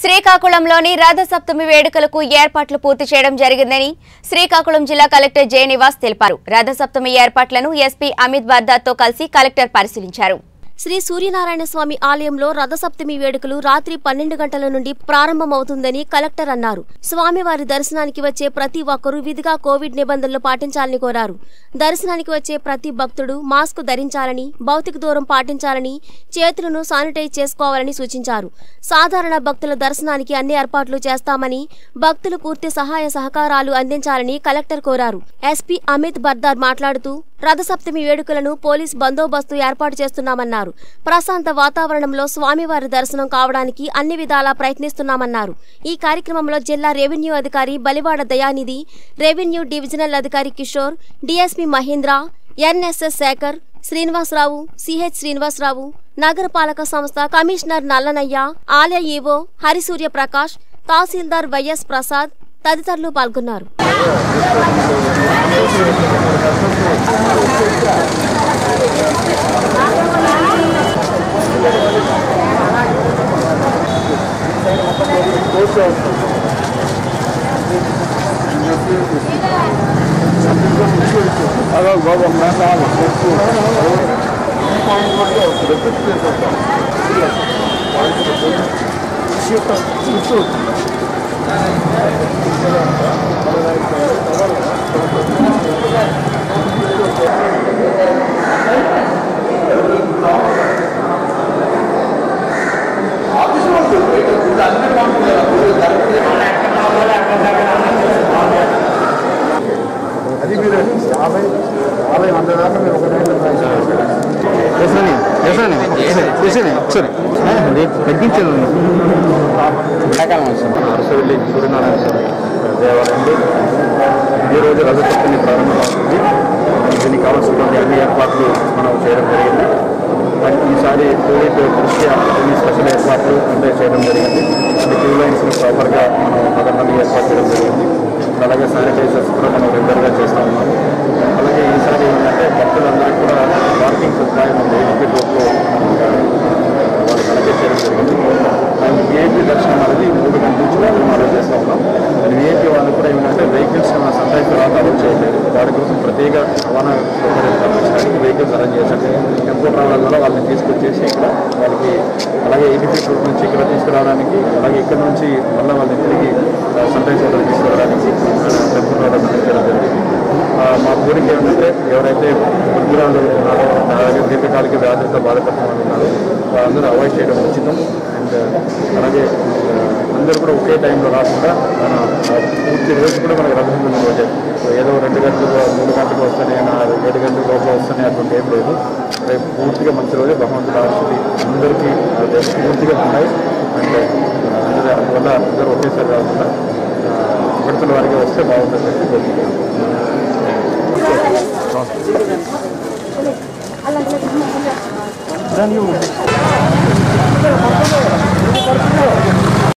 శ్రీకాకుళంలోని రథసప్తమి వేడుకలకు ఏర్పాట్లు పూర్తి చేయడం జరిగిందని శ్రీకాకుళం జిల్లా కలెక్టర్ జె నివాస్ తెలిపారు రథసప్తమి ఏర్పాట్లను ఎస్పీ అమిత్ బర్దాతో కలిసి కలెక్టర్ పరిశీలించారు శ్రీ సూర్యనారాయణ స్వామి ఆలయంలో రథసప్తమి వేడుకలు రాత్రి పన్నెండు గంటల నుండి ప్రారంభమవుతుందని కలెక్టర్ అన్నారు స్వామివారి దర్శనానికి వచ్చే ప్రతి ఒక్కరూ విధిగా కోవిడ్ నిబంధనలు పాటించాలని కోరారు దర్శనానికి వచ్చే ప్రతి భక్తుడు మాస్క్ ధరించాలని భౌతిక దూరం పాటించాలని చేతులను శానిటైజ్ చేసుకోవాలని సూచించారు సాధారణ భక్తుల దర్శనానికి అన్ని ఏర్పాట్లు చేస్తామని భక్తులు పూర్తి సహాయ సహకారాలు అందించాలని కలెక్టర్ కోరారు ఎస్పీ అమిత్ బర్దార్ మాట్లాడుతూ రథసప్తమి వేడుకలను పోలీస్ బందోబస్తు ఏర్పాటు చేస్తున్నామన్నారు ప్రశాంత వాతావరణంలో స్వామివారి దర్శనం కావడానికి అన్ని విధాలా ప్రయత్నిస్తున్నామన్నారు ఈ కార్యక్రమంలో జిల్లా రెవెన్యూ అధికారి బలివాడ దయానిధి రెవెన్యూ డివిజనల్ అధికారి Kishore DSP Mahendra NSS Sekhar Srinivasarao CH Srinivasarao నగరపాలక సంస్థ కమిషనర్ నల్లనయ్య ఆలయ ఈవో హరిసూర్య ప్రకాష్ తహసీల్దార్ వైఎస్ ప్రసాద్ తదితరులు పాల్గొన్నారు అది మీరు యాభై యాభై వంద దాకా మీరు ఒక రేపు తగ్గించాను ఎండాకాలం వచ్చింది అరసవెల్లి సూర్యనారాయణ స్వామి దేవాలయంలో ఈరోజు రథసప్తమి ప్రారంభమవుతుంది దీనికి కావాల్సినటువంటి అన్ని ఏర్పాట్లు మనం చేయడం జరిగింది మరి ఈసారి కోవిడ్ దృష్ట్యా కొన్ని స్పెషల్ ఏర్పాట్లు అంటే చేయడం జరిగింది అంటే క్యూ లైన్స్ ప్రాపర్గా మనం పదకొండు ఏర్పాటు చేయడం జరిగింది అలాగే శానిటైజర్స్ కూడా మనం రెగ్యులర్గా చేస్తూ ఉన్నాము అలాగే ఈసారి ఏంటంటే భక్తులందరికీ కూడా పార్కింగ్ సదుపాయం ఉంది ఏపీ రోడ్లో వాళ్ళకి అలాగే చేయడం జరిగింది అండ్ విఐపీ దర్శనం అనేది మూడు గంటల నుంచి మనం చేస్తూ ఉన్నాం అండ్ విఐపీ వాళ్ళు కూడా ఏమంటే వెహికల్స్ మన సన్ రైజ్ తర్వాత అలౌ చేయలేదు వాటి కోసం ప్రత్యేక రవాణా సౌకర్యం కల్పించడానికి వెహికల్స్ అరేంజ్ చేశారు టెంపో ట్రావెల్ ద్వారా వాళ్ళని తీసుకొచ్చేసి ఇక్కడ వాళ్ళకి అలాగే ఏబీపీ రోడ్ నుంచి ఇక్కడ తీసుకురావడానికి అలాగే ఇక్కడ నుంచి మళ్ళీ వాళ్ళని తిరిగి సన్ రైజ్ హోటల్ తీసుకురావడానికి టెంపో ట్రావెల్ అనేది చేయడం జరిగింది ఆ, మా ఊరికి ఏమంటే ఎవరైతే వృద్ధురాలు ఉన్నారో అలాగే దీర్ఘకాలిక వ్యాధులతో బాధపడుతున్న వాళ్ళు ఉన్నారో వాళ్ళందరూ అవాయిడ్ చేయడం ఉచితం అండ్ అలాగే ఆ, అందరూ కూడా ఒకే టైంలో రాకుండా మన ఆ, పూర్తి రోజు కూడా మనకి రథసప్తమి రోజే సో ఏదో రెండు గంటలకు మూడు గంటలకు వస్తానే నా ఏడు గంటల లోపల వస్తానే అటువంటి ఏం లేదు రేపు పూర్తిగా మంచి రోజే భగవంతుడు ఆశిది అందరికీ ఆ, రేపు పూర్తిగా ఉన్నాయి అండ్ ఆ, అందరూ అందువల్ల అందరూ ఒకేసారి కాకుండా విడతల వారికి వస్తే బాగుంటుంది అని కోరుకుంటున్నాను దాన్ని